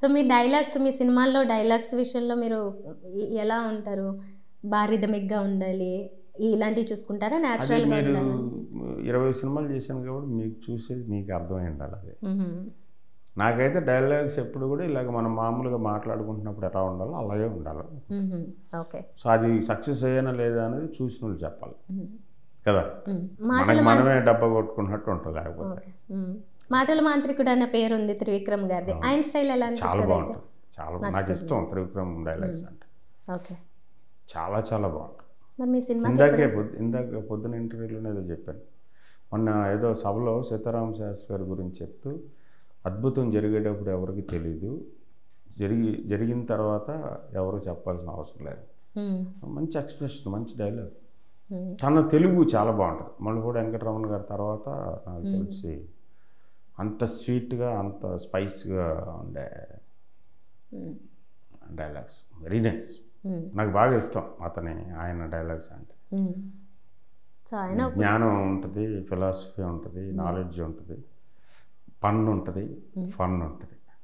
So మీ dialogues మీ సినిమాల్లో dialogues విషయంలో మీరు ఎ- ఎలా ఉంటారు బారిదమిక్గా ఉండాలి ఇలాంటివి చూసుకుంటారా అది న్యాచురల్గా మీరు ఉండాలి ఇరవై సినిమాలు చేశాను కాబట్టి మీకు చూసేది మీకు అర్థమై ఉండాలి అది నాకైతే డైలాగ్స్ ఎప్పుడు కూడా ఇలాగ మనం మామూలుగా మాట్లాడుకుంటున్నప్పుడు ఎలా ఉండాలో అలాగే ఉండాలి ఓకే సో అది సక్సెస్ అయ్యానా లేదా అనేది చూసిన వాళ్ళు చెప్పాలి కదా మాటల మనకి మనమే డబ్బా కొట్టుకున్నట్టు ఉంటుంది లేకపోతే ఓకే మ్మ్. మాటల మాంత్రికుడు అన్న పేరు ఉంది త్రివిక్రమ్ గారిది ఆయన స్టైల్ ఎలా చాలా అనిపిస్తుంది అయితే బాగుంటుంది చాలా బాగుంది. నాకు ఇష్టం త్రివిక్రమ్ డైలాగ్స్ అంటే ఓకే చాలా చాలా బాగుంటుంది మరి మీ సినిమా ఇందాకే పొద్దు ఇందాక పొద్దున ఇంటర్వ్యూలోనే ఏదో చెప్పాను మొన్న ఏదో సభలో సీతారామ శాస్త్రి గారి గురించి చెప్తూ అద్భుతం జరిగేటప్పుడు ఎవరికి తెలియదు జరిగి జరిగిన తర్వాత ఎవరు చెప్పాల్సిన అవసరం లేదు మంచి ఎక్స్ప్రెషన్ మంచి డైలాగ్ తన తెలుగు చాలా బాగుంటుంది మళ్ళీ వెంకటరమణ గారి తర్వాత నాకు తెలిసి అంత స్వీట్గా అంత స్పైస్గా ఉండే డైలాగ్స్ వెరీ నైస్ నాకు బాగా ఇష్టం అతని ఆయన డైలాగ్స్ అంటే సో ఆయన జ్ఞానం ఉంటుంది ఫిలాసఫీ ఉంటుంది నాలెడ్జ్ ఉంటుంది పన్ ఉంటుంది ఫన్ ఉంటుంది